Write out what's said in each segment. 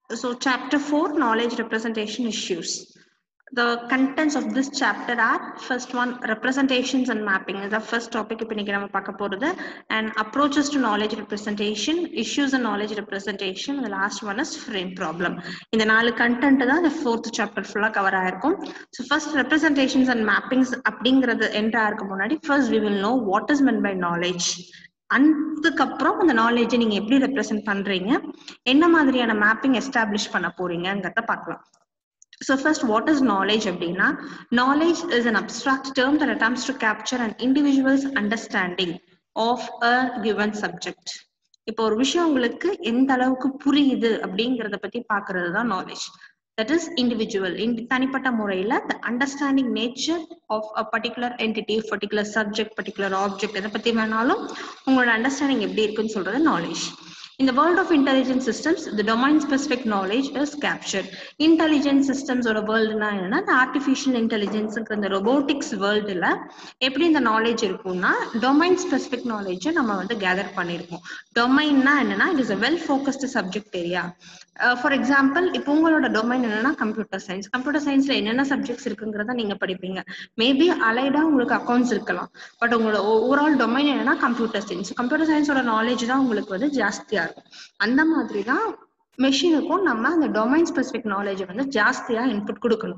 So, chapter 4 Knowledge Representation Issues. The contents of this chapter are first one representations and mapping is the first topic இப்போ இன்னைக்கு நம்ம பார்க்க போறது and approaches to knowledge representation issues and knowledge representation the last one is frame problem இந்த நாலு content தான் இந்த fourth chapter ஃபுல்லா கவர் ஆயிருக்கும் so first representations and mappings அப்படிங்கிறது என்ட்ரு ஆகிறதுக்கு முன்னாடி first we will know what is meant by knowledge அதுக்கப்புறம் அந்த நாலேஜை நீங்க எப்படி ரெப்ரசென்ட் பண்றீங்க என்ன மாதிரியான மேப்பிங் எஸ்டாப்ளிஷ் பண்ண போறீங்கிறத பார்க்கலாம் so first what is knowledge அப்படின்னா knowledge is an abstract term that attempts to capture and individuals understanding of a given subject இப்போ ஒரு விஷயம் உங்களுக்கு எந்த அளவுக்கு புரியுது அப்படிங்கறத பத்தி பாக்குறது தான் நாலேஜ் தட் இஸ் இண்டிவிஜுவல் தனிப்பட்ட முறையில the understanding nature of a particular entity particular subject particular object எதை பத்தி வேணாலும் உங்களோட அண்டர்ஸ்டாண்டிங் எப்படி இருக்குன்னு சொல்றது knowledge In the world of intelligent systems, the domain specific knowledge is captured. Intelligent systems or world என்னன்னா the artificial intelligence இந்த robotics வேர்ல்டுல எப்படி இந்த நாலேஜ் இருக்கும்னா டொமைன் ஸ்பெசிபிக் நாலேஜ் நம்ம வந்து கேதர் பண்ணியிருக்கோம் டொமைன்னா என்னன்னா it is a well focused subject area for example இப்போ உங்களோட டொமைன் என்னன்னா கம்ப்யூட்டர் சயின்ஸ் கம்ப்யூட்டர் சயின்ஸ்ல என்னென்ன சப்ஜெக்ட்ஸ் இருக்குங்கிறத நீங்க படிப்பீங்க மேபி அலைடா உங்களுக்கு அக்கௌண்ட்ஸ் இருக்கலாம் பட் உங்களோட ஓவரால் டொமைன் என்னன்னா கம்ப்யூட்டர் சயின்ஸ் கம்ப்யூட்டர் சயின்ஸோட நாலேஜ் தான் உங்களுக்கு வந்து ஜாஸ்தியா இருக்கும் அந்த மாதிரி தான் மெஷினுக்கும் நம்ம அந்த டொமைன் ஸ்பெசிபிக் நாலேஜ் வந்து ஜாஸ்தியா இன்புட் கொடுக்கணும்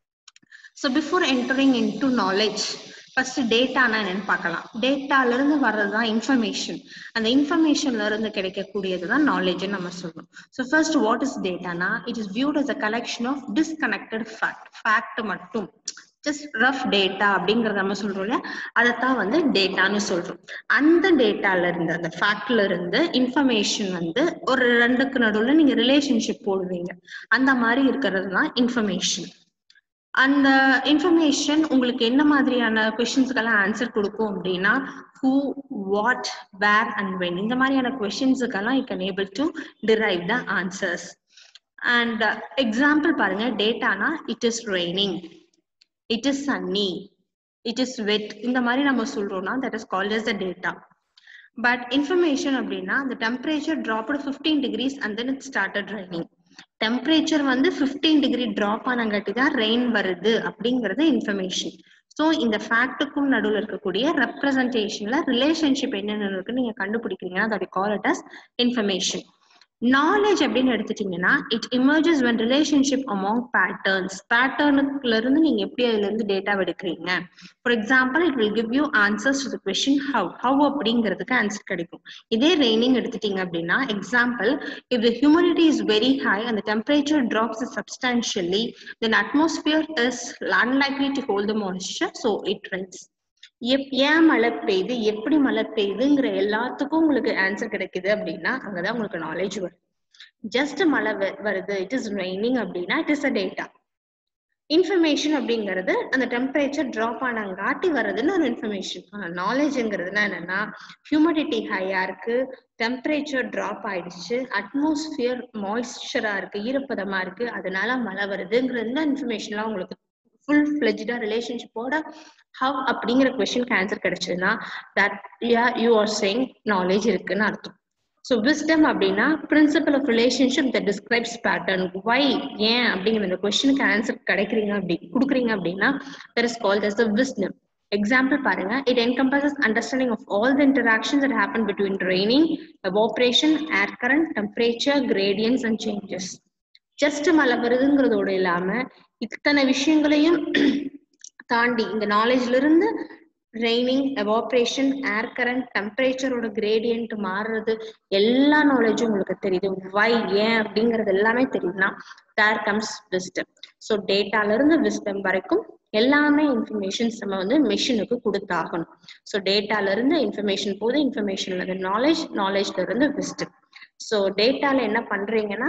so before entering into knowledge first டேட்டானா என்னன்னு பார்க்கலாம் டேட்டால இருந்து வர்றதுதான் இன்ஃபர்மேஷன் அந்த இன்ஃபர்மேஷன்ல இருந்து கிடைக்கக்கூடியது தான் நாலேஜ் நம்ம சொல்லணும் ஸோ ஃபர்ஸ்ட் வாட் இஸ் டேட்டானா it is viewed as a collection of disconnected fact fact மட்டும் ஜஸ்ட் ரஃப் டேட்டா அப்படிங்கறத நம்ம சொல்றோம் இல்லையா அதைத்தான் வந்து டேட்டான்னு சொல்றோம் அந்த டேட்டால இருந்து அந்த ஃபேக்ட்ல இருந்து இன்ஃபர்மேஷன் வந்து ஒரு ரெண்டுக்கு நடுவில் நீங்க ரிலேஷன்ஷிப் போடுவீங்க அந்த மாதிரி இருக்கிறது தான் இன்ஃபர்மேஷன் அந்த இன்ஃபர்மேஷன் உங்களுக்கு என்ன மாதிரியான கொஸ்டின்ஸுக்கெல்லாம் ஆன்சர் கொடுக்கும் அப்படின்னா who what where and when இந்த மாதிரியான கொஸ்டின்ஸுக்கெல்லாம் you can able to drive the answers and example பாருங்க டேட்டானா it is raining it is sunny it is wet இந்த மாதிரி நம்ம சொல்றோம்னா that is called as the data but information அப்படின்னா அந்த temperature dropped fifteen degrees and then it started raining temperature வந்து fifteen degree drop ஆனங்காட்டி தான் ரெயின் வருது அப்படிங்கிறது இன்ஃபர்மேஷன் ஸோ இந்த ஃபேக்ட்டுக்கும் நடுவில் இருக்கக்கூடிய ரெப்ரசன்டேஷன்ல ரிலேஷன்ஷிப் என்னென்ன இருக்குன்னு நீங்க கண்டுபிடிக்கிறீங்கன்னா அதோட call it as information knowledge அப்படின்னு எடுத்துட்டீங்கன்னா it emerges when relationship among patterns பேட்டர்னுக்குல இருந்து நீங்க எப்படி அதுல இருந்து டேட்டா எடுக்கிறீங்க for example it will give you answers to question how how அப்படிங்கிறதுக்கு ஆன்சர் கிடைக்கும் இதே ரெய்னிங் எடுத்துட்டீங்க அப்படின்னா example if the humidity is very high அந்த temperature drops substantially then atmosphere is unlikely to hold the moisture so it rains எப் ஏன் மழை பெய்யுது எப்படி மழை பெய்யுதுங்கிற எல்லாத்துக்கும் உங்களுக்கு ஆன்சர் கிடைக்குது அப்படின்னா அங்கதான் உங்களுக்கு நாலேஜ் வரும் ஜஸ்ட் மழை வருது இட் இஸ் ரெய்னிங் அப்படின்னா it is a data information அப்படிங்கிறது அந்த டெம்பரேச்சர் ட்ராப் ஆனங்காட்டி வர்றதுன்னு ஒரு இன்ஃபர்மேஷன் ஆனால் நாலேஜ்ங்கிறதுனா என்னன்னா ஹியூமிடிட்டி ஹையா இருக்கு டெம்பரேச்சர் ட்ராப் ஆயிடுச்சு அட்மாஸ்பியர் மாய்ஸ்சரா இருக்கு ஈரப்பதமா இருக்கு அதனால மழை வருதுங்கிறது இன்ஃபர்மேஷன்லாம் உங்களுக்கு ஃபுல் ஃபிளெஜ்டா ரிலேஷன்ஷிப்போட ஹவ் அப்படிங்கிற கொஸ்டினுக்கு ஆன்சர் கிடைச்சதுன்னா that yeah you are saying knowledge இருக்குன்னு அர்த்தம் ஸோ விஸ்டம் அப்படின்னா principle of relationship the describes pattern why ஏன் அப்படிங்கிற இந்த கொஸ்டினுக்கு ஆன்சர் கிடைக்கிறீங்க அப்படி கொடுக்குறீங்க அப்படின்னா that is called as the wisdom example பாருங்க it encompasses understanding of all the interactions that happen between training evaporation air current temperature gradients and changes just மழை வருதுங்கிறதோட இல்லாம இத்தனை விஷயங்களையும் தாண்டி இந்த நாலேஜ்ல இருந்து ரெய்னிங் எவாப்ரேஷன் ஏர் கரண்ட் டெம்பரேச்சரோட கிரேடியன்ட் மாறுறது எல்லா நாலேஜும் உங்களுக்கு தெரியுது வை ஏன் அப்படிங்கிறது எல்லாமே தெரியுதுன்னா தேர் கம்ஸ் விஸ்டம் ஸோ டேட்டால இருந்து விஸ்டம் வரைக்கும் எல்லாமே இன்ஃபர்மேஷன்ஸ் நம்ம வந்து மிஷினுக்கு கொடுத்தாகணும் ஸோ டேட்டால இருந்து இன்ஃபர்மேஷன் போது இன்ஃபர்மேஷன்ல இருந்து நாலேஜ் நாலேஜ்ல இருந்து விஸ்டம் ஸோ டேட்டால என்ன பண்றீங்கன்னா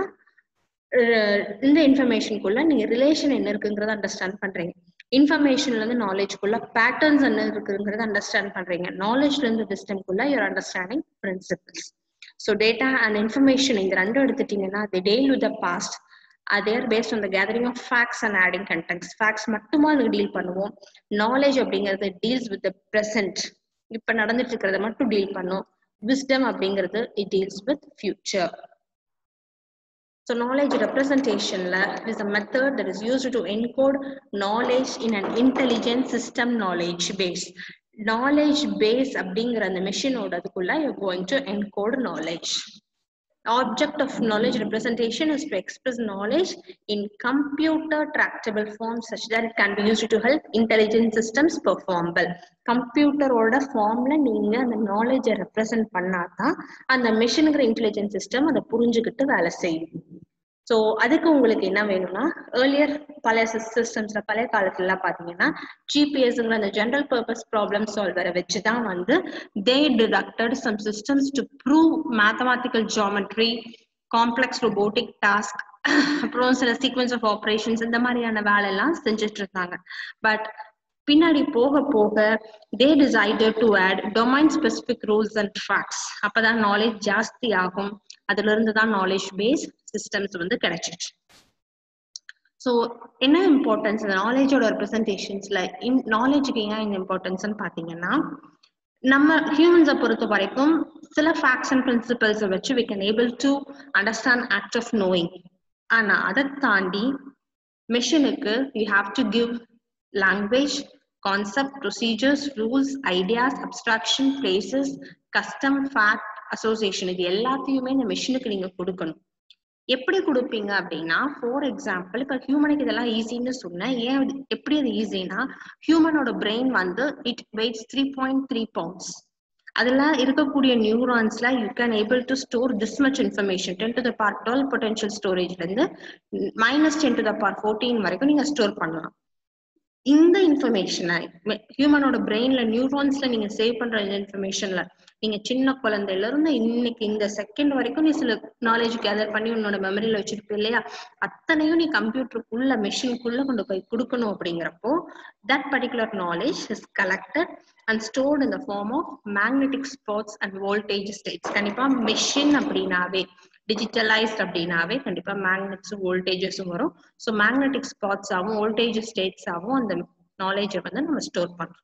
இந்த இன்ஃபர்மேஷனுக்குள்ள நீங்க ரிலேஷன் என்ன இருக்குங்கிறத அண்டர்ஸ்டாண்ட் பண்றீங்க இன்ஃபர்மேஷன்ல இருந்து நாலேஜ்க்குள்ள பேட்டர்ன்ஸ் என்ன இருக்குங்கிறத அண்டர்ஸ்டாண்ட் பண்றீங்க நாலேஜ்ல இருந்து விஸ்டம்குள்ள your understanding principles so data and information இந்த ரெண்டும் எடுத்துட்டீங்கன்னா the deal with the past other based on the gathering of facts and adding contents facts மட்டுமா அதுக்கு டீல் பண்ணுவோம் நாலேஜ் அப்படிங்கிறது டீல்ஸ் வித் த ப்ரெசன்ட் இப்போ நடந்துட்டு இருக்கிறத மட்டும் டீல் பண்ணும் விஸ்டம் அப்படிங்கிறது it deals with future So knowledge representation is a method that is used to encode knowledge in an intelligent system knowledge base. Knowledge base அப்படிங்கிற அந்த மெஷினோடதுக்குள்ள you're going to encode knowledge. Object of knowledge representation is to express knowledge in computer tractable form such that it can be used to help intelligent systems perform well. கம்ப்யூட்டரோட ஃபார்ம்ல நீங்க அந்த நாலேஜை represent பண்ணாதான் அந்த மிஷினுங்கிற intelligent system அதை புரிஞ்சுக்கிட்டு வேலை செய்யும் ஸோ அதுக்கு உங்களுக்கு என்ன வேணும்னா ஏர்லியர் பழைய சிஸ்டம்ஸ்ல பழைய காலத்துல எல்லாம் பாத்தீங்கன்னா ஜிபிஎஸ்ங்கிற அந்த ஜென்ரல் பர்பஸ் ப்ராப்ளம் சால்வரை வச்சு தான் வந்து they detected some systems to prove mathematical geometry complex robotic task அப்புறம் சில சீக்வன்ஸ் ஆஃப் ஆப்ரேஷன்ஸ் இந்த மாதிரியான வேலை எல்லாம் செஞ்சுட்டு இருந்தாங்க பட் பின்னாடி போக போக they decided to add domain specific rules and facts அப்பதான் நாலேஜ் ஜாஸ்தி ஆகும் அதுல இருந்து தான் நாலேஜ் பேஸ் சிஸ்டம்ஸ் வந்து கிடைச்சிச்சு ஸோ என்ன இம்பார்ட்டன்ஸ் இந்த நாலேஜோட ரெப்ரசன்டேஷன்ஸ்ல இன் நாலேஜுக்கு ஏன் இந்த இம்பார்ட்டன்ஸ்னு பார்த்தீங்கன்னா நம்ம ஹியூமன்ஸை பொறுத்த வரைக்கும் சில ஃபேக்ட்ஸ் அண்ட் பிரின்சிபல்ஸை வச்சு we can able to understand act of knowing ஆனா அதை தாண்டி மிஷினுக்கு you have to give language concept procedures rules ideas abstraction places custom fact association இது எல்லாத்தையுமே இந்த மிஷினுக்கு நீங்க கொடுக்கணும் எப்படி கொடுப்பீங்க அப்படின்னா ஃபார் எக்ஸாம்பிள் இப்போ ஹியூமனுக்கு இதெல்லாம் ஈஸின்னு சொன்னேன் ஏன் அது- எப்படி அது ஈஸினா ஹியூமனோட பிரெயின் வந்து it weighs three point three pounds அதுல இருக்கக்கூடிய நியூரான்ஸ்ல you can able to store this much information ten to the power twelve potential ஸ்டோரேஜ்ல இருந்து minus ten to the power fourteen வரைக்கும் நீங்க ஸ்டோர் பண்ணலாம் இந்த இன்ஃபர்மேஷனை ஹியூமனோட பிரெயின்ல நியூரான்ஸ்ல நீங்க சேவ் பண்ற இன்ஃபர்மேஷன்ல நீங்க சின்ன குழந்தையில இருந்து இன்னைக்கு இந்த செகண்ட் வரைக்கும் நீ சில நாலேஜ் கேதர் பண்ணி உன்னோட மெமரியில வச்சிருப்ப இல்லையா அத்தனையும் நீ கம்ப்யூட்டருக்குள்ள மெஷினுக்குள்ள கொண்டு போய் கொடுக்கணும் அப்படிங்கிறப்போ that particular knowledge is collected and stored in the form of magnetic spots and voltage states கண்டிப்பா மெஷின் அப்படின்னாவே டிஜிட்டலைஸ்ட் அப்படின்னாவே கண்டிப்பா மேக்னெட்ஸும் வோல்டேஜஸும் வரும் ஸோ மேக்னெட்டிக் ஸ்பாட்ஸ் ஆகும் வோல்டேஜ் ஸ்டேட்ஸ் ஆகும் அந்த நாலேஜை வந்து நம்ம ஸ்டோர் பண்றோம்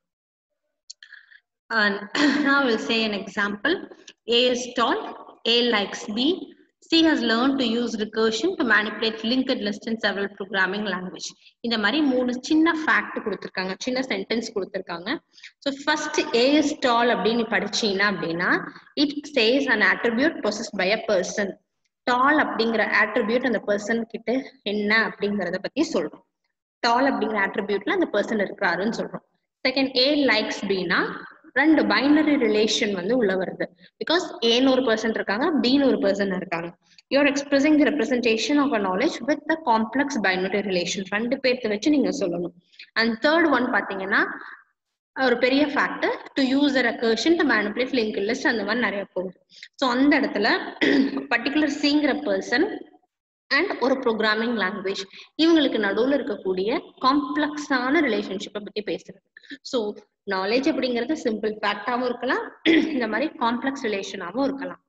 And now we'll say an example. A is tall, A likes B. C has learned to use recursion to manipulate linked list in several programming language. இந்த மாதிரி மூணு சின்ன ஃபேக்ட் கொடுத்துருக்காங்க சின்ன சென்டென்ஸ் கொடுத்துருக்காங்க so first A is tall அப்படின்னு படிச்சீங்கன்னா அப்படின்னா it says an attribute possessed by a person. Tall அப்படிங்கிற attribute அந்த பர்சன் கிட்ட என்ன அப்படிங்கறத பத்தி சொல்றோம் டால் அப்படிங்கிற attributeல அந்த பர்சன் இருக்கிறாருன்னு சொல்றோம் செகண்ட் ஏ லைக்ஸ் பின்னா ரெண்டு பைனரி ரிலேஷன் வந்து உள்ள வருது பிகாஸ் ஏன்னு ஒரு பர்சன் இருக்காங்க பின்னு ஒரு பர்சன் இருக்காங்க you're expressing the representation of a knowledge with the complex binary relation ரெண்டு பேர்த்த வச்சு நீங்க சொல்லணும் அண்ட் தேர்ட் ஒன் பாத்தீங்கன்னா ஒரு பெரிய factor to use a recursion to manipulate link list அந்த மாதிரி நிறைய போகுது ஸோ அந்த இடத்துல பர்டிகுலர் சிங்கிற பர்சன் அண்ட் ஒரு ப்ரோக்ராமிங் லாங்குவேஜ் இவங்களுக்கு நடுவில் இருக்கக்கூடிய காம்ப்ளெக்ஸான ரிலேஷன்ஷிப்பை பத்தி பேசுறது ஸோ நாலேஜ் அப்படிங்கிறது சிம்பிள் ஃபேக்டாகவும் இருக்கலாம் இந்த மாதிரி காம்ப்ளெக்ஸ் ரிலேஷனாகவும் இருக்கலாம்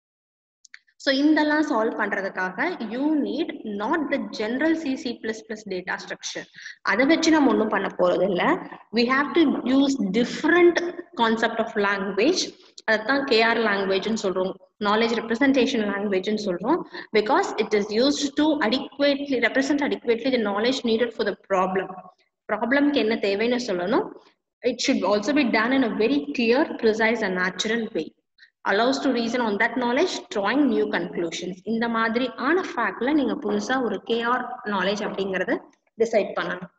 ஸோ இதெல்லாம் சால்வ் பண்றதுக்காக you need not the general C C plus plus data structure அதை வச்சு நம்ம ஒன்றும் பண்ண போறது இல்லை we have to use different concept of language அதைத்தான் கேஆர் லாங்குவேஜ்னு சொல்றோம் நாலேஜ் ரெப்ரஸன்டேஷன் லாங்குவேஜ்னு சொல்றோம் because it is used to adequately represent adequately the knowledge needed for the problem ப்ராப்ளம்க்கு என்ன தேவைன்னு சொல்லணும் it should also be done in a very clear precise and natural way allows to reason on that knowledge drawing new conclusions இந்த மாதிரி ஆன ஃபேக்ட்ல நீங்க புதுசா ஒரு கேஆர் நாலேஜ் அப்படிங்கறத டிசைட் பண்ணணும்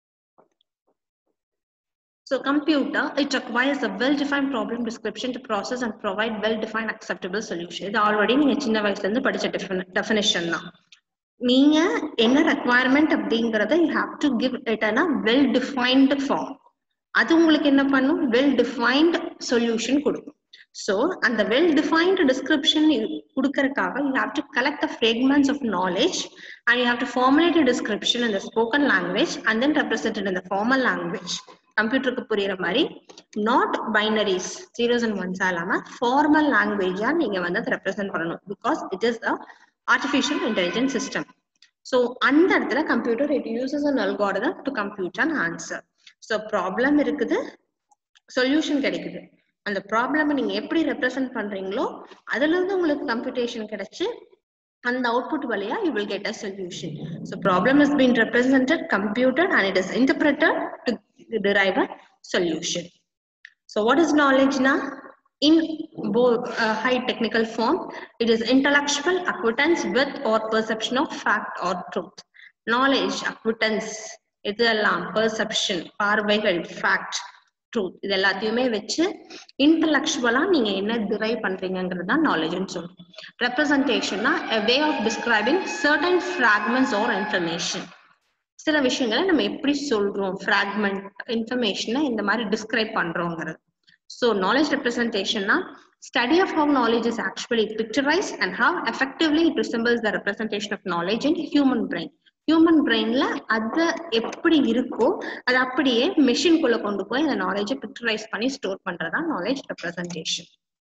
So computer, it requires a well-defined problem description to process and provide well-defined acceptable solution. இது already நீங்க சின்ன வயசுல இருந்து படிச்ச டெஃபினேஷன் தான் நீங்க என்ன ரெக்குவயர்மெண்ட் அப்படிங்கறத you have to give it an well defined form அது உங்களுக்கு என்ன பண்ணும் வெல் டிஃபைன்ட் சொல்யூஷன் கொடுக்கும் ஸோ அந்த வெல் டிஃபைன்டு டிஸ்கிரிப்ஷன் கொடுக்கறதுக்காக you have to collect the fragments of knowledge and you have to formulate description இந்த spoken language and then represented இந்த formal language கம்ப்யூட்டருக்கு புரியுற மாதிரி நாட் பைனரிஸ் ஜீரோஸ் அண்ட் ஒன்ஸா இல்லாம ஃபார்மல் லாங்குவேஜா நீங்க வந்து அதை ரெப்ரசென்ட் பண்ணணும் because it is a artificial intelligence system so அந்த இடத்துல computer it uses an algorithm to compute and answer so problem இருக்குது சொல்யூஷன் கிடைக்குது அந்த ப்ராப்ளமை நீங்க எப்படி ரெப்ரசென்ட் பண்றீங்களோ அதுல இருந்து உங்களுக்கு கம்ப்யூட்டேஷன் கிடைச்சு அந்த அவுட்புட் வழியா you will get a solution so problem has been represented computed and it is interpreted to derive a solution so what is knowledge now in both uh, high technical form it is intellectual acquaintance with or perception of fact or truth knowledge acquaintance இதெல்லாம் perception பார்வைகள் fact truth இது எல்லாத்தையுமே வச்சு இன்டலெக்சுவலா நீங்க என்ன drive பண்றீங்கிறது தான் நாலேஜ்னு சொல்றோம் ரெப்ரசன்டேஷன்னா way of describing certain fragments or information சில விஷயங்களை நம்ம எப்படி சொல்றோம் ஃபிராக்மெண்ட் இன்ஃபர்மேஷனை இந்த மாதிரி டிஸ்கிரைப் பண்றோங்கிறது ஸோ நாலேஜ் ரெப்ரசன்டேஷன்னா study of how knowledge is actually picturized and how effectively it resembles the representation of knowledge in human brain human பிரெயின்ல அது எப்படி இருக்கோ அது அப்படியே மெஷின்குள்ள கொண்டு போய் அந்த நாலேஜை பிக்சரைஸ் பண்ணி ஸ்டோர் பண்றதா நாலேஜ் ரெப்ரசன்டேஷன்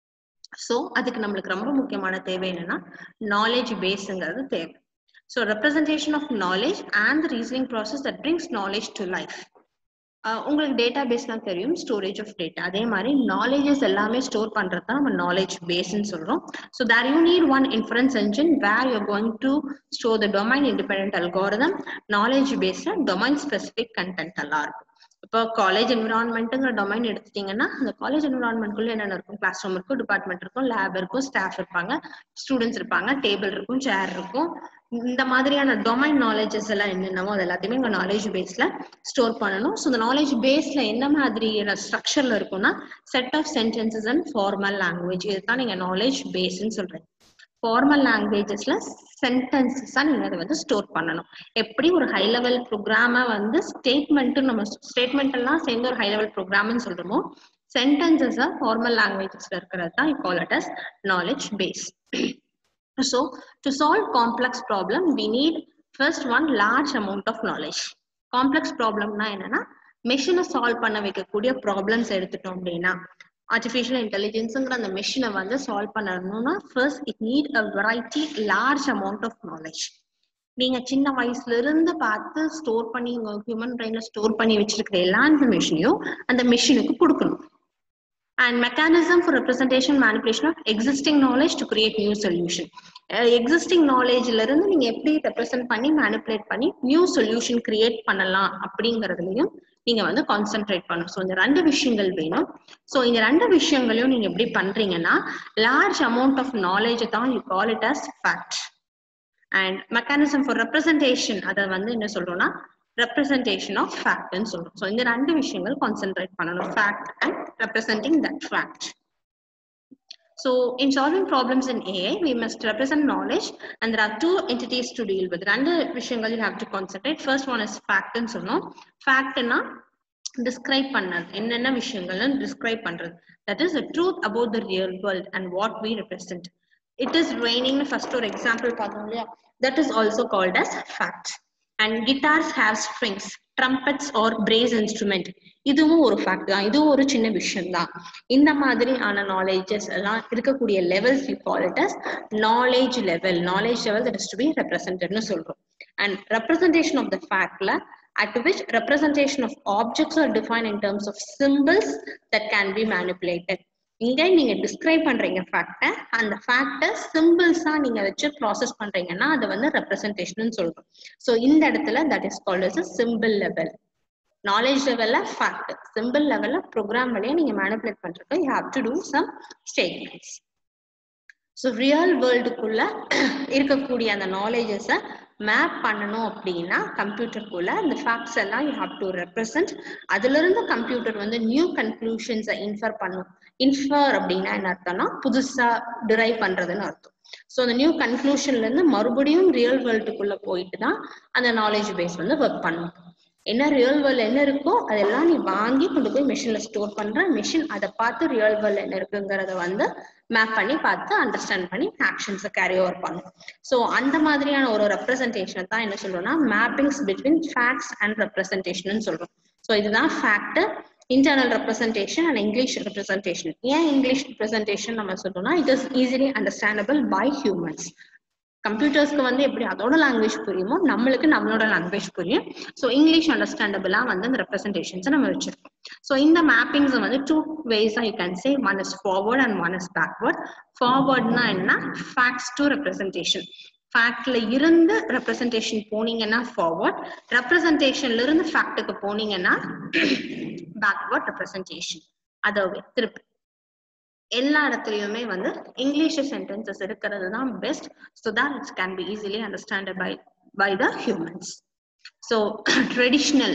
ஸோ அதுக்கு நம்மளுக்கு ரொம்ப முக்கியமான தேவை என்னன்னா நாலேஜ் பேஸுங்கிறது தேவை so representation of knowledge and the reasoning process that brings knowledge to life உங்களுக்கு டேட்டா பேஸ்லாம் தெரியும் ஸ்டோரேஜ் ஆஃப் டேட்டா அதே மாதிரி நாலேஜஸ் எல்லாமே ஸ்டோர் பண்றது தான் நம்ம நாலேஜ் பேஸ்ன்னு சொல்றோம் so there you need one inference engine where you going to store the domain independent algorithm knowledge பேஸ்ல டொமைன் ஸ்பெசிபிக் கண்டென்ட் எல்லாம் இருக்கும் இப்போ காலேஜ் என்விரான்மெண்ட்டுங்கிற டொமைன் எடுத்துட்டீங்கன்னா அந்த காலேஜ் என்விரான்மெண்ட்குள்ள என்னென்ன இருக்கும் கிளாஸ் ரூம் இருக்கும் டிபார்ட்மெண்ட் இருக்கும் லேப் இருக்கும் ஸ்டாஃப் இருப்பாங்க ஸ்டூடெண்ட்ஸ் இருப்பாங்க டேபிள் இருக்கும் சேர் இருக்கும் இந்த மாதிரியான டொமைன் நாலேஜஸ் எல்லாம் என்னென்னமோ அது எல்லாத்தையுமே உங்க நாலேஜ் பேஸ்ல ஸ்டோர் பண்ணணும் ஸோ இந்த நாலேஜ் பேஸ்ல என்ன மாதிரியான ஸ்ட்ரக்சர்ல இருக்கும்னா set of sentences and formal language இதுதான் நீங்க நாலேஜ் பேஸ்ன்னு சொல்றீங்க ஃபார்மல் லாங்குவேஜஸ்ல சென்டென்சஸா நீங்க அதை வந்து ஸ்டோர் பண்ணணும் எப்படி ஒரு ஹை லெவல் ப்ரோக்ராம வந்து ஸ்டேட்மெண்ட் நம்ம ஸ்டேட்மெண்ட் எல்லாம் சேர்ந்து ஒரு ஹை லெவல் ப்ரோக்ராம்னு சொல்றோமோ சென்டென்சஸ் ஃபார்மல் லாங்குவேஜஸ்ல இருக்கிறது தான் call it as knowledge base So to solve complex problem, we need first one large amount of knowledge. Complex problemனா என்னன்னா மெஷினை சால்வ் பண்ண வைக்கக்கூடிய ப்ராப்ளம்ஸ் எடுத்துட்டோம் அப்படின்னா ஆர்டிஃபிஷியல் இன்டெலிஜென்ஸுங்கிற அந்த மெஷினை வந்து சால்வ் பண்ணணும்னா first it need a variety large amount of knowledge நீங்க சின்ன வயசுல இருந்து பார்த்து ஸ்டோர் பண்ணி உங்க ஹியூமன் பிரெயின்ல ஸ்டோர் பண்ணி வச்சிருக்கிற எல்லா இன்ஃபர்மேஷனையும் அந்த மெஷினுக்கு கொடுக்கணும் and mechanism for representation manipulation of existing knowledge to create new solution existing நாலேஜ்ல இருந்து நீங்க எப்படி ரெப்ரசென்ட் பண்ணி மேனிப்புலேட் பண்ணி நியூ சொல்யூஷன் கிரியேட் பண்ணலாம் அப்படிங்கறதுலயும் நீங்க வந்து கான்சென்ட்ரேட் பண்ணணும் ஸோ இந்த ரெண்டு விஷயங்கள் வேணும் ஸோ இந்த ரெண்டு விஷயங்களையும் நீங்க எப்படி பண்றீங்கன்னா லார்ஜ் அமௌண்ட் ஆஃப் நாலேஜ் தான் you call it as fact and mechanism for representation அதை வந்து என்ன சொல்றோம்னா ரெப்ரசன்டேஷன் ஆஃப் ஃபேக்ட்னு சொல்றோம் ஸோ இந்த ரெண்டு விஷயங்கள் கான்சென்ட்ரேட் பண்ணணும் fact and representing that fact So in solving problems in AI, we must represent knowledge and there are two entities to deal with. ரெண்டு விஷயங்கள் you have to concentrate. First one is fact ன்னு சொன்னோம். Factனா describe பண்ணது என்னென்ன விஷயங்கள்னு describe பண்றது. That is the truth about the real world and what we represent. It is raining first ஒரு example பார்த்தோம் இல்லையா that is also called as fact. And guitars have strings. Trumpets are brass instrument இதுவும் ஒரு fact தான் இதுவும் ஒரு சின்ன விஷயம் தான் இந்த மாதிரி ஆன நாலேஜஸ் எல்லாம் இருக்கக்கூடிய levels you call it as knowledge level knowledge level that is to be ரெப்ரசன்டட்னு சொல்றோம் அண்ட் ரெப்ரசன்டேஷன் ஆஃப் த ஃபேக்ட்ல at which representation of objects are defined in terms of symbols that can be manipulated இங்க நீங்க describe பண்றீங்க ஃபேக்ட அந்த ஃபேக்ட சிம்பிள்ஸா நீங்க வச்சு process பண்றீங்கன்னா அது வந்து ரெப்ரசன்டேஷன் சொல்றோம் ஸோ இந்த இடத்துல that is called as simple level knowledge லெவல்ல ஃபேக்ட் சிம்பிள் லெவல்ல ப்ரோக்ராம் வழியா நீங்க மேனிபுலேட் பண்றதுக்கு you have to do some statements so real வேர்ல்டுக்குள்ள இருக்கக்கூடிய அந்த நாலேஜஸை மேப் பண்ணணும் அப்படின்னா கம்ப்யூட்டருக்குள்ள இந்த ஃபேக்ட்ஸ் எல்லாம் யூ ஹாவ் டு ரெப்ரசன்ட் அதுல இருந்து கம்ப்யூட்டர் வந்து நியூ கன்க்ளூஷன்ஸை இன்ஃபர் பண்ணும் இன்ஃபர் அப்படின்னா என்ன அர்த்தம்னா புதுசா டிரைவ் பண்றதுன்னு அர்த்தம் ஸோ அந்த நியூ கன்க்ளூஷன்ல இருந்து மறுபடியும் ரியல் வேர்ல்டுக்குள்ள போயிட்டு தான் அந்த நாலேஜ் பேஸ் வந்து ஒர்க் பண்ணும் என்ன ரியல் வேர்ல்ட் என்ன இருக்கோ அதெல்லாம் நீ வாங்கி கொண்டு போய் மிஷின்ல ஸ்டோர் பண்ற மிஷின் அதை பார்த்து ரியல் வேர்ல்ட் என்ன இருக்குங்கிறத வந்து மேப் பண்ணி பார்த்து அண்டர்ஸ்டாண்ட் பண்ணி ஆக்ஷன்ஸை கேரி ஓவர் பண்ணும் ஸோ அந்த மாதிரியான ஒரு ரெப்ரசன்டேஷன் தான் என்ன சொல்றோம்னா mappings between facts and representation சொல்றோம் ஸோ இதுதான் fact internal representation and English representation ஏன் இங்கிலீஷ் ரெப்ரசன்டேஷன் நம்ம சொல்றோம்னா it is easily understandable by humans கம்ப்யூட்டர்ஸ்க்கு வந்து எப்படி அதோட லாங்குவேஜ் புரியுமோ நம்மளுக்கு நம்மளோட லாங்குவேஜ் புரியும் ஸோ இங்கிலீஷ் அண்டர்ஸ்டாண்டபிளா வந்து அந்த ரெப்ரசன்டேஷன்ஸை நம்ம வச்சிருக்கோம் ஸோ இந்த மேப்பிங்ஸ் வந்து two ways I can say one is forward and one is backward ஃபார்வர்ட்னா என்ன ஃபேக்ட்ஸ் டு ரெப்ரசன்டேஷன் ஃபேக்ட்ல இருந்து ரெப்ரசன்டேஷன் போனீங்கன்னா ஃபார்வர்ட் ரெப்ரசன்டேஷன்ல இருந்து ஃபேக்டுக்கு போனீங்கன்னா பேக்வர்ட் ரெப்ரசன்டேஷன் அதவே திருப்பி எல்லா இடத்துலயுமே வந்து இங்கிலீஷ் சென்டென்சஸ் இருக்கிறது தான் best so that it's can be easily understand by by the humans so traditional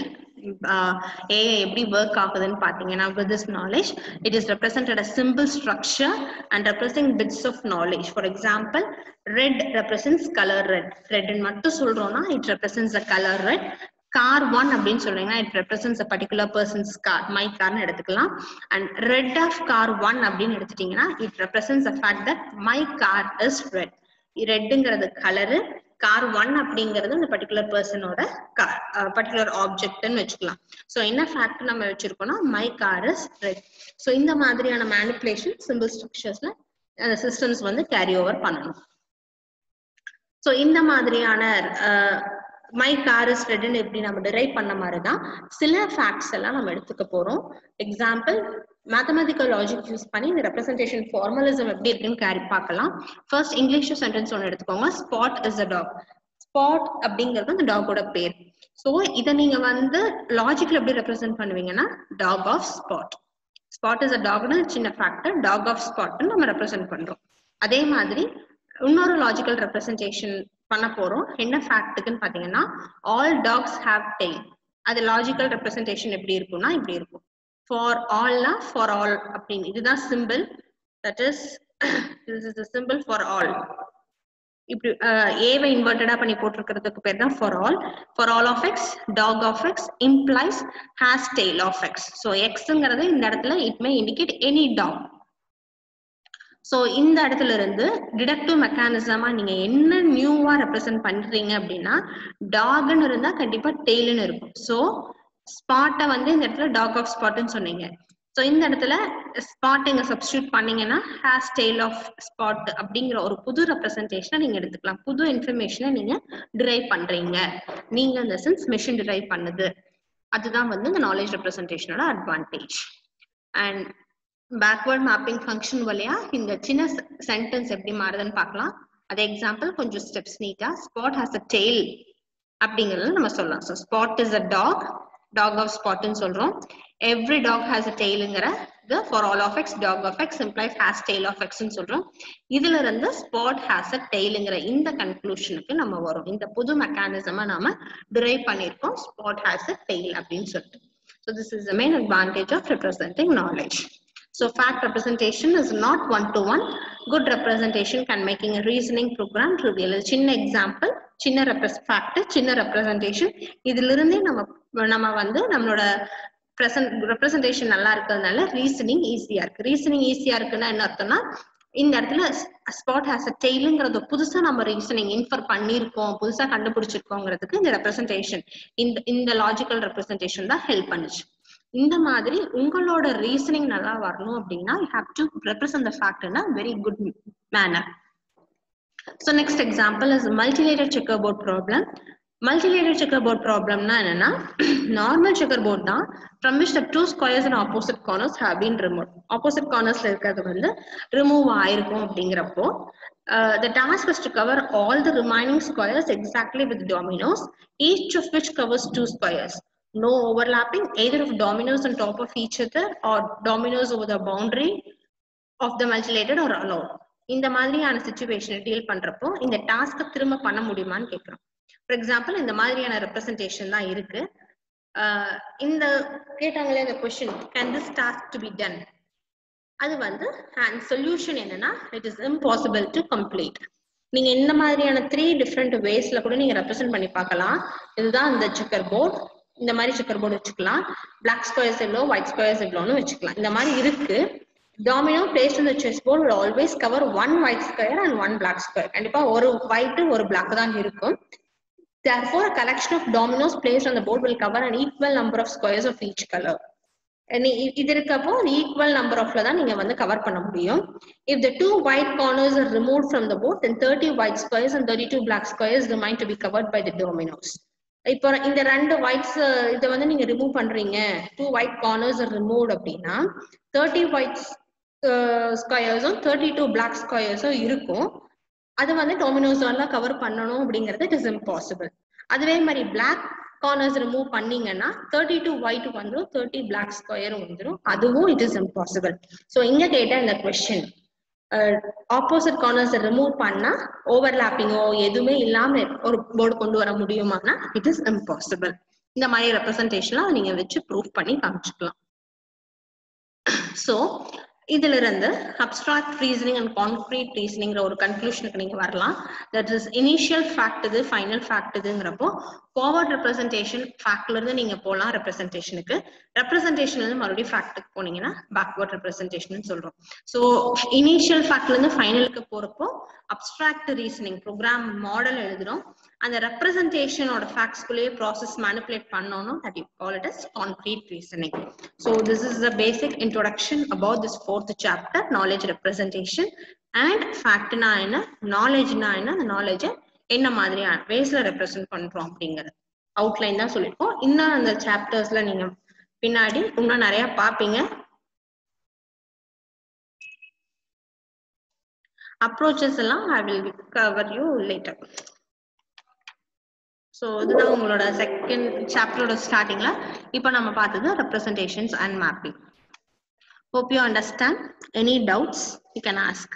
AI எப்படி ஒர்க் ஆகுதுன்னு பார்த்தீங்கன்னா with this knowledge it is represented a simple structure and represent bits of knowledge for example red represents colour red ரெட்னு மட்டும் சொல்றோம்னா it represents a colour red car one அப்படின்னு சொல்றீங்கன்னா it represents a particular person's car my கார்னு எடுத்துக்கலாம் and red of car one அப்படின்னு எடுத்துட்டீங்கன்னா it represents a fact that my car is red ரெட்டுங்கிறது கலரு கார் ஒன் அப்படிங்கிறது இந்த particular பர்சனோட கார் பர்டிகுலர் ஆப்ஜெக்ட்னு வச்சுக்கலாம் ஸோ என்ன ஃபேக்ட் நம்ம வச்சிருக்கோம்னா my car is red so இந்த மாதிரியான மேனிப்புலேஷன் சிம்பிள் ஸ்ட்ரக்சர்ஸ்ல அந்த சிஸ்டம்ஸ் வந்து கேரி ஓவர் பண்ணணும் ஸோ இந்த மாதிரியான மை கார் இஸ் ரெட்னு எப்படி நம்ம டிரைவ் பண்ண மாதிரி தான் சில ஃபேக்ட்ஸ் எல்லாம் நம்ம எடுத்துக்க போறோம் எக்ஸாம்பிள் மேத்தமெட்டிக்கல் லாஜிக் யூஸ் பண்ணி இந்த ரெப்ரசன்டேஷன் ஃபார்மலிசம் எப்படி இருக்குன்னு கேரி பார்க்கலாம் ஃபர்ஸ்ட் இங்கிலீஷ் சென்டென்ஸ் ஒன்று எடுத்துக்கோங்க spot is a dog spot அப்படிங்கிறது அந்த டாகோட பேர் ஸோ இதை நீங்க வந்து லாஜிக்ல எப்படி ரெப்ரசென்ட் பண்ணுவீங்கன்னா dog of spot spot is a டாக்னு சின்ன ஃபேக்டர் டாக் ஆஃப் ஸ்பாட்னு நம்ம ரெப்ரசென்ட் பண்றோம் அதே மாதிரி இன்னொரு லாஜிக்கல் ரெப்ரசன்டேஷன் பண்ண போறோம் என்ன ஃபேக்ட்டுக்குன்னு பாத்தீங்கன்னா ஆல் டாக்ஸ் ஹாவ் டெய்ல் அது லாஜிக்கல் ரெப்ரசன்டேஷன் எப்படி இருக்கும்னா இப்படி இருக்கும் ஃபார் ஆல்னா ஃபார் ஆல் அப்படின்னு இதுதான் simple that is this is simple for all இப்படி ஏவை இன்வெர்டடா பண்ணி போட்டிருக்கிறதுக்கு பேர் தான் for all for all of x dog of x implies has tail of x so எக்ஸுங்கிறது இந்த இடத்துல it may indicate any dog so இந்த இடத்துல இருந்து டிடக்டிவ் மெக்கானிசமா நீங்க என்ன நியூவா ரெப்ரசென்ட் பண்றீங்க அப்படின்னா டாக்னு இருந்தா கண்டிப்பா டெய்ல்னு இருக்கும் ஸோ ஸ்பாட்டை வந்து இந்த இடத்துல டாக் ஆஃப் ஸ்பாட்னு சொன்னீங்க ஸோ இந்த இடத்துல ஸ்பாட் இங்க சப்ஸ்டியூட் பண்ணீங்கன்னா ஹேர் ஸ்டைல் ஆஃப் ஸ்பாட் அப்படிங்கிற ஒரு புது ரெப்ரசன்டேஷனை நீங்க எடுத்துக்கலாம் புது இன்ஃபர்மேஷனை நீங்க டிரைவ் பண்றீங்க நீங்க இந்த சென்ஸ் மிஷின் டிரைவ் பண்ணுது அதுதான் வந்து இந்த நாலேஜ் ரெப்ரசன்டேஷனோட advantage and backward mapping function வழியா இந்த சின்ன சென்டென்ஸ் எப்படி மாறுதுன்னு பார்க்கலாம் அதே எக்ஸாம்பிள் கொஞ்சம் ஸ்டெப்ஸ் நீட்டா ஸ்பாட் ஹாஸ் அ டெய்ல் அப்படிங்கறத நம்ம சொல்லலாம் so spot is a dog dog of ஸ்பாட்னு சொல்றோம் எவ்ரி டாக் ஹாஸ் அ டெய்லுங்கிற இது for all of x dog of x implies has tail of எக்ஸ்னு சொல்றோம் இதுல இருந்து ஸ்பாட் ஹேஸ் அ டெய்லுங்கிற இந்த கன்க்ளூஷனுக்கு நம்ம வரும் இந்த புது மெக்கானிசமா நாம டிரைவ் பண்ணியிருக்கோம் ஸ்பாட் ஹேஸ் அ டெய்ல் அப்படின்னு சொல்லிட்டு so this is the main advantage of representing knowledge So fact representation is not one-to-one. Good representation can making a reasoning program trivial. சின்ன எக்ஸாம்பிள் சின்ன ரெப்ரஸ் ஃபேக்ட் சின்ன ரெப்ரசன்டேஷன் இதுல இருந்தே நம்ம நம்ம வந்து நம்மளோட ப்ரெசன்ட் ரெப்ரசன்டேஷன் நல்லா இருக்கிறதுனால ரீசனிங் ஈஸியா இருக்கு ரீசனிங் ஈஸியா இருக்குன்னா என்ன அர்த்தம்னா இந்த இடத்துல ஸ்பாட் ஹேஸ் அ டெய்லுங்கிறது புதுசா நம்ம ரீசனிங் இன்ஃபர் பண்ணியிருக்கோம் புதுசா கண்டுபிடிச்சிருக்கோங்கிறதுக்கு இந்த ரெப்ரசன்டேஷன் இந்த இந்த லாஜிக்கல் ரெப்ரசன்டேஷன் தான் ஹெல்ப் பண்ணுச்சு இந்த மாதிரி உங்களோட ரீசனிங் நல்லா வரணும் அப்படின்னா you have to represent the fact in a very good manner so next example is mutilated checker board problem mutilated checker board ப்ராப்ளம்னா என்னன்னா நார்மல் செக்கர் போர்ட் தான் from which the two squares and opposite corners have been remove opposite கார்னர்ஸ்ல இருக்கிறது வந்து remove ஆயிருக்கும் அப்படிங்கிறப்போ the task is to cover all the remaining squares exactly with dominoes, each of which covers two squares. no overlapping either of dominoes on top of each other or dominoes over the boundary of the multilatered or allowed இந்த மாதிரியான situation deal பண்றப்போ இந்த டாஸ்க்கை திரும்ப பண்ண முடியுமான்னு கேட்கிறோம் for example இந்த மாதிரியான ரெப்ரசன்டேஷன் தான் இருக்கு இந்த கேட்டாங்களே இந்த question can this task to be done அது வந்து அண்ட் சொல்யூஷன் என்னன்னா it is impossible to complete நீங்க இந்த மாதிரியான த்ரீ டிஃப்ரெண்ட் வேஸ்ல கூட நீங்க ரெப்ரசென்ட் பண்ணி பார்க்கலாம் இதுதான் இந்த செக்கர் போர்ட் இந்த மாதிரி செக்கர் போர்டு வச்சுக்கலாம் பிளாக் ஸ்கொயர்ஸ் எவ்வளோ ஒயிட் ஸ்கொயர்ஸ் எவ்வளோன்னு வச்சுக்கலாம் இந்த மாதிரி இருக்கு டாமினோ பிளேஸ் இந்த chess board always cover one white square and one black square கண்டிப்பா ஒரு ஒயிட் ஒரு பிளாக் தான் இருக்கும் therefore a collection of dominoes placed on the board will cover an equal number of squares of each color இது இருக்கப்போ equal number ஆஃப்ல தான் நீங்க வந்து கவர் பண்ண முடியும் if the two white corners are remove from the board then thirty white squares and thirty two black squares remain to be covered by the dominoes இப்போ இந்த ரெண்டு ஒயிட்ஸ் இதை வந்து நீங்க ரிமூவ் பண்றீங்க டூ ஒயிட் கார்னர்ஸ் ரிமூவ் அப்படின்னா thirty white ஸ்கொயர்ஸும் thirty two black ஸ்கொயர்ஸும் இருக்கும் அது வந்து டொமினோஸால கவர் பண்ணணும் அப்படிங்கிறது இட் இஸ் இம்பாசிபிள் அதுவே மாதிரி பிளாக் கார்னர்ஸ் ரிமூவ் பண்ணீங்கன்னா தேர்ட்டி டூ ஒயிட் வந்துடும் தேர்ட்டி பிளாக் ஸ்கொயரும் வந்துடும் அதுவும் இட் இஸ் இம்பாசிபிள் ஸோ இங்க கேட்ட இந்த கொஸ்டின் ஆப்போசிட் கார்னர்ஸ் ரிமூவ் பண்ணா ஓவர்லாப்பிங்கோ எதுவுமே இல்லாம ஒரு போர்டு கொண்டு வர முடியுமானா இட் இஸ் இம்பாசிபிள் இந்த மாதிரி ரெப்ரசன்டேஷன்லாம் நீங்க வச்சு ப்ரூவ் பண்ணி காமிச்சுக்கலாம் ஸோ இதுல இருந்து அப்டிராக்ட் ரீசனிங் அண்ட் கான்கிரீட் ரீசனிங்கிற ஒரு கன்க்ளூஷனுக்கு நீங்க வரலாம் தட் இஸ் இனிஷியல் ஃபேக்ட் இது ஃபைனல் ஃபேக்ட் இதுங்கிறப்போ ஃபார்வர்ட் ரெப்ரசன்டேஷன் ஃபேக்ட்ல இருந்து நீங்க போகலாம் ரெப்ரசன்டேஷனுக்கு ரெப்ரசன்டேஷன்ல இருந்து மறுபடியும் ஃபேக்ட்டுக்கு போனீங்கன்னா பேக்வர்ட் ரெப்ரசன்டேஷன் சொல்றோம் ஸோ இனிஷியல் ஃபேக்ட்ல இருந்து ஃபைனலுக்கு போறப்போ அப்டிராக்ட் ரீசனிங் ப்ரோக்ராம் மாடல் எழுதுறோம் அந்த ரெப்ரசன்டேஷனோட ஃபேக்ட்ஸ்குள்ளேயே ப்ராசஸ் மேனிப்புலேட் பண்ணணும் that you call it as concrete reasoning so this is the basic introduction about this fourth chapter knowledge representation and ஃபேக்ட்னா என்ன நாலேஜ்னா என்ன அந்த நாலேஜை என்ன மாதிரியான வேஸ்ல ரெப்ரசென்ட் பண்றோம் அப்படிங்கிறது அவுட்லைன் தான் சொல்லியிருக்கோம் இன்னும் அந்த சாப்டர்ஸ்ல நீங்க பின்னாடி இன்னும் நிறைய பார்ப்பீங்க அப்ரோச்சஸ் எல்லாம் I will cover you later so இதுதான் உங்களோட செகண்ட் சாப்டரோட ஸ்டார்டிங்ல இப்போ நம்ம பார்த்தது representations and mapping hope you understand any doubts you can ask